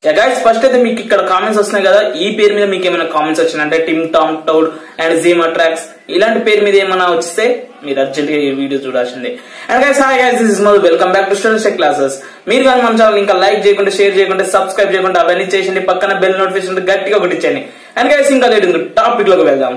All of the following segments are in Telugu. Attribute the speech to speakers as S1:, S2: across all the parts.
S1: గైస్ ఫస్ట్ అయితే మీకు ఇక్కడ కామెంట్స్ వస్తున్నాయి కదా ఈ పేరు మీద మీకు ఏమైనా కామెంట్స్ వచ్చినాయి అంటే టిమ్ టామ్ టౌడ్ అండ్ జీమా ట్రాక్స్ ఇలాంటి పేరు మీద ఏమైనా వస్తే మీరు అర్జెంట్ గా ఈ వీడియో చూడాల్సిందే and guys hi guys this is Madhu welcome back to students tech classes మీరు కానీ మన ఛానల్ ఇంకా లైక్ చేయకుండా షేర్ చేయకుండా సబ్స్క్రైబ్ చేయకుండా అవన్నీ చేసింది పక్కన బెల్ నోటిఫికేషన్ గట్టిగా ఒకటి ఇచ్చేయండి అండ్ గైస్ ఇంకా లేట్ టాపిక్ లోకి వెళ్దాం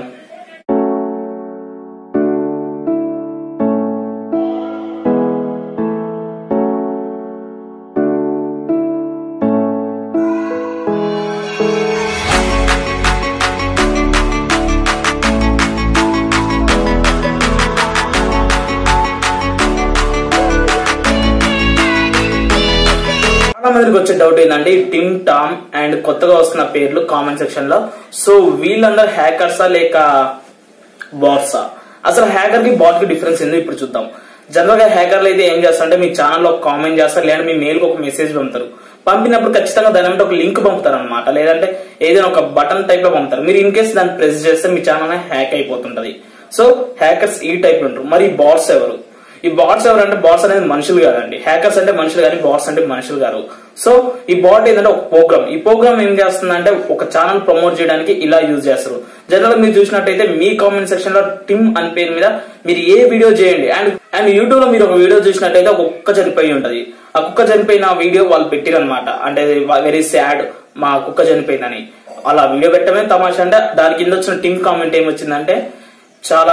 S1: చాలా మందికి వచ్చే డౌట్ ఏంటంటే ఈ టిమ్ టామ్ అండ్ కొత్తగా వస్తున్న పేర్లు కామెంట్ సెక్షన్ లో సో వీళ్ళందరూ హ్యాకర్సా లేక బాట్సా అసలు హ్యాకర్ కి బాట్ కి డిఫరెన్స్ ఏందో ఇప్పుడు చూద్దాం జనరల్ గా హ్యాకర్లు అయితే ఏం చేస్తారంటే మీ ఛానల్లో ఒక కామెంట్ చేస్తారు లేదా మీ మెయిల్ కి ఒక మెసేజ్ పంపుతారు పంపినప్పుడు ఖచ్చితంగా దాని వెంట ఒక లింక్ పంపుతారు అనమాట లేదంటే ఏదైనా ఒక బటన్ టైప్ లో పంపుతారు మీరు ఇన్ కేసు దాన్ని ప్రెస్ చేస్తే మీ ఛానల్ హ్యాక్ అయిపోతుంటది సో హ్యాకర్స్ ఈ టైప్ లో ఉంటారు మరి బాట్స్ ఎవరు ఈ బాట్స్ ఎవరంటే బాట్స్ అనేది మనుషులు కాదండి హ్యాకర్స్ అంటే మనుషులు కానీ బాట్స్ అంటే మనుషులు కాదు సో ఈ బాట్ ఏంటంటే ఒక ప్రోగ్రామ్ ఈ ప్రోగ్రామ్ ఏం చేస్తుందంటే ఒక ఛానల్ ప్రమోట్ చేయడానికి ఇలా యూజ్ చేస్తారు జనరల్ మీరు చూసినట్టయితే మీ కామెంట్ సెక్షన్ లో టిమ్ అని పేరు మీద మీరు ఏ వీడియో చేయండి అండ్ అండ్ యూట్యూబ్ లో మీరు ఒక వీడియో చూసినట్టయితే ఒక కుక్క చనిపోయి ఉంటది ఆ కుక్క చనిపోయిన వీడియో వాళ్ళు పెట్టిరనమాట అంటే వెరీ సాడ్ మా కుక్క చనిపోయిందని అలా వీడియో పెట్టడమే తమాషా అంటే దాని కింద వచ్చిన టిమ్ కామెంట్ ఏమొచ్చిందంటే చాలా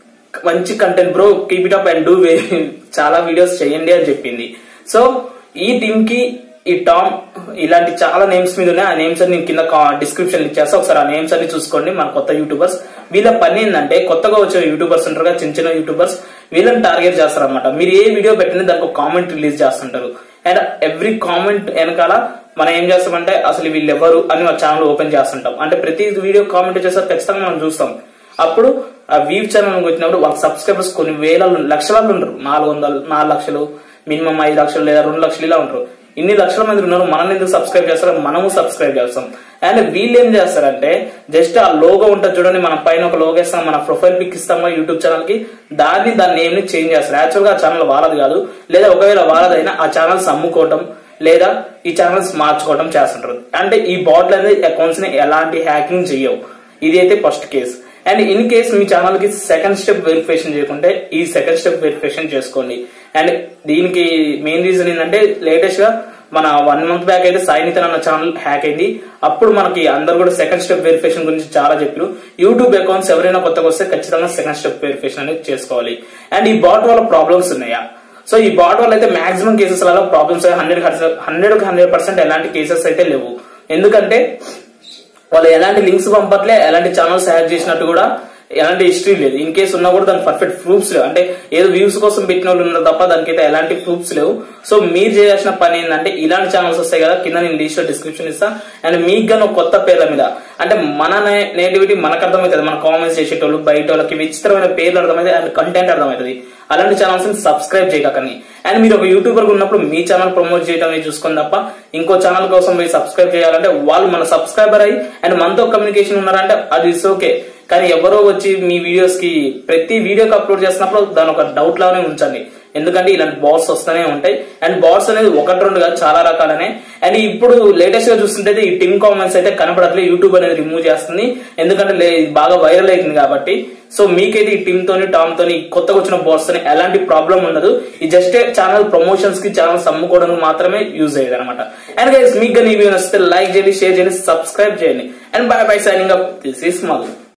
S1: మంచి content bro keep it up and do చాలా వీడియోస్ చేయండి అని చెప్పింది సో ఈ టీమ్ కి ఈ టామ్ ఇలాంటి చాలా నేమ్స్ మీద ఉన్నాయి ఆ నేమ్స్ అన్ని నేను కింద డిస్క్రిప్షన్ ఇచ్చేస్తా ఒకసారి ఆ నేమ్స్ అన్ని చూసుకోండి మన కొత్త యూట్యూబర్స్ వీళ్ళ పని ఏంటంటే కొత్తగా వచ్చే యూట్యూబర్స్ ఉంటారు కదా చిన్న చిన్న యూట్యూబర్స్ వీళ్ళని టార్గెట్ చేస్తారన్నమాట మీరు ఏ వీడియో పెట్టినా దానికి ఒక కామెంట్ రిలీజ్ చేస్తుంటారు అండ్ ఎవ్రీ కామెంట్ వెనకాల మనం ఏం చేస్తామంటే అసలు వీళ్ళు ఎవరు అని మా ఛానల్ ఓపెన్ చేస్తుంటాం అంటే ప్రతి వీడియో కామెంట్ చేస్తారు ఖచ్చితంగా మనం చూస్తాం అప్పుడు ఆ వీవ్ ఛానల్ వచ్చినప్పుడు వాళ్ళ సబ్స్క్రైబర్స్ కొన్ని వేల లక్షలలో ఉంటారు నాలుగు వందలు నాలుగు లక్షలు మినిమం ఐదు లక్షలు లేదా రెండు లక్షలు ఇలా ఉంటారు ఇన్ని లక్షల మంది ఉన్నారు మనం ఎందుకు సబ్స్క్రైబ్ చేస్తారు మనము సబ్స్క్రైబ్ చేస్తాం అండ్ వీళ్ళు ఏం చేస్తారంటే జస్ట్ ఆ లోగో ఉంటుంది చూడండి మన పైన ఒక లోగో ఇస్తాం మన ప్రొఫైల్ పిక్ ఇస్తాం యూట్యూబ్ ఛానల్ కి దాన్ని దాని నేమ్ ని చేంజ్ చేస్తారు యాక్చువల్ గా ఆ ఛానల్ వాళ్ళది కాదు లేదా ఒకవేళ వాళ్ళదైనా ఆ ఛానల్స్ అమ్ముకోవటం లేదా ఈ ఛానల్స్ మార్చుకోవడం చేస్తుంటారు అంటే ఈ బాట్లు అనేది అకౌంట్స్ ని ఎలాంటి హ్యాకింగ్ చెయ్యవు ఇది అయితే first case and in case మీ ఛానల్ కి సెకండ్ స్టెప్ వెరిఫికేషన్ చేయకుంటే ఈ సెకండ్ స్టెప్ వెరిఫికేషన్ చేసుకోండి అండ్ దీనికి మెయిన్ రీజన్ ఏంటంటే లేటెస్ట్ గా మన వన్ మంత్ బ్యాక్ అయితే సాయినితన్ అన్న ఛానల్ హ్యాక్ అయింది అప్పుడు మనకి అందరు కూడా సెకండ్ స్టెప్ వెరిఫికేషన్ గురించి చాలా చెప్పారు యూట్యూబ్ అకౌంట్స్ ఎవరైనా కొత్తగా వస్తే ఖచ్చితంగా సెకండ్ స్టెప్ వెరిఫికేషన్ అనేది చేసుకోవాలి అండ్ ఈ బాట్ వల్ల ప్రాబ్లమ్స్ ఉన్నాయా సో ఈ బాట్ వల్ల అయితే మాక్సిమం కేసెస్ వల్ల problems hundred hundred hundred percent ఎలాంటి కేసెస్ అయితే లేవు ఎందుకంటే వాళ్ళు ఎలాంటి లింక్స్ పంపట్లే ఎలాంటి ఛానల్స్ హ్యాక్ చేసినట్టు కూడా ఎలాంటి హిస్టరీ లేదు ఇన్ కేసు ఉన్నా కూడా దానికి పర్ఫెక్ట్ ప్రూఫ్స్ లేవు అంటే ఏదో వ్యూస్ కోసం పెట్టిన వాళ్ళు ఉన్నారు తప్ప దానికైతే ఎలాంటి ప్రూఫ్స్ లేవు సో మీరు చేయాల్సిన పని ఏంటంటే ఇలాంటి ఛానల్స్ వస్తాయి కదా కింద నేను లిస్ట్ లో డిస్క్రిప్షన్ ఇస్తా అండ్ మీకు గాను ఒక కొత్త పేర్ల మీద అంటే మన నేటివిటీ మనకు అర్థమవుతుంది మన కామెంట్స్ చేసేటోళ్ళు బయట వాళ్ళకి విచిత్రమైన పేర్లు అర్థమైతే అండ్ కంటెంట్ అర్థమవుతుంది అలాంటి ఛానల్స్ ని సబ్స్క్రైబ్ చేయకండి అండ్ మీరు ఒక యూట్యూబర్ ఉన్నప్పుడు మీ ఛానల్ ప్రమోట్ చేయడం చూసుకొని తప్ప ఇంకో ఛానల్ కోసం మీరు సబ్స్క్రైబ్ చేయాలంటే వాళ్ళు మన సబ్స్క్రైబర్ అయ్యి అండ్ మనతో కమ్యూనికేషన్ ఉన్నారంటే అది ఇట్స్ ఓకే కానీ ఎవరో వచ్చి మీ వీడియోస్ కి ప్రతి వీడియోకి అప్లోడ్ చేసినప్పుడు దాని ఒక డౌట్ లానే ఉంచండి ఎందుకంటే ఇలాంటి బాట్స్ వస్తూనే ఉంటాయి అండ్ బాట్స్ అనేది ఒకటి రెండు కాదు చాలా రకాలనే అండ్ ఇప్పుడు లేటెస్ట్ గా చూస్తుంటే ఈ టిమ్ కామెంట్స్ అయితే కనపడట్లేదు యూట్యూబ్ అనేది రిమూవ్ చేస్తుంది ఎందుకంటే బాగా వైరల్ అవుతుంది కాబట్టి సో మీకైతే ఈ టిమ్ తోని టామ్ తోని కొత్తగా వచ్చిన బాట్స్ తోని ఎలాంటి ప్రాబ్లం ఉండదు ఈ జస్ట్ ఛానల్ ప్రమోషన్స్ కి ఛానల్స్ అమ్ముకోవడానికి మాత్రమే యూజ్ అయ్యేది అనమాట అండ్ గైస్ మీకు కానీ ఈ వీడియో నచ్చితే లైక్ చేయండి షేర్ చేయండి సబ్స్క్రైబ్ చేయండి and bye bye signing up this is Madhu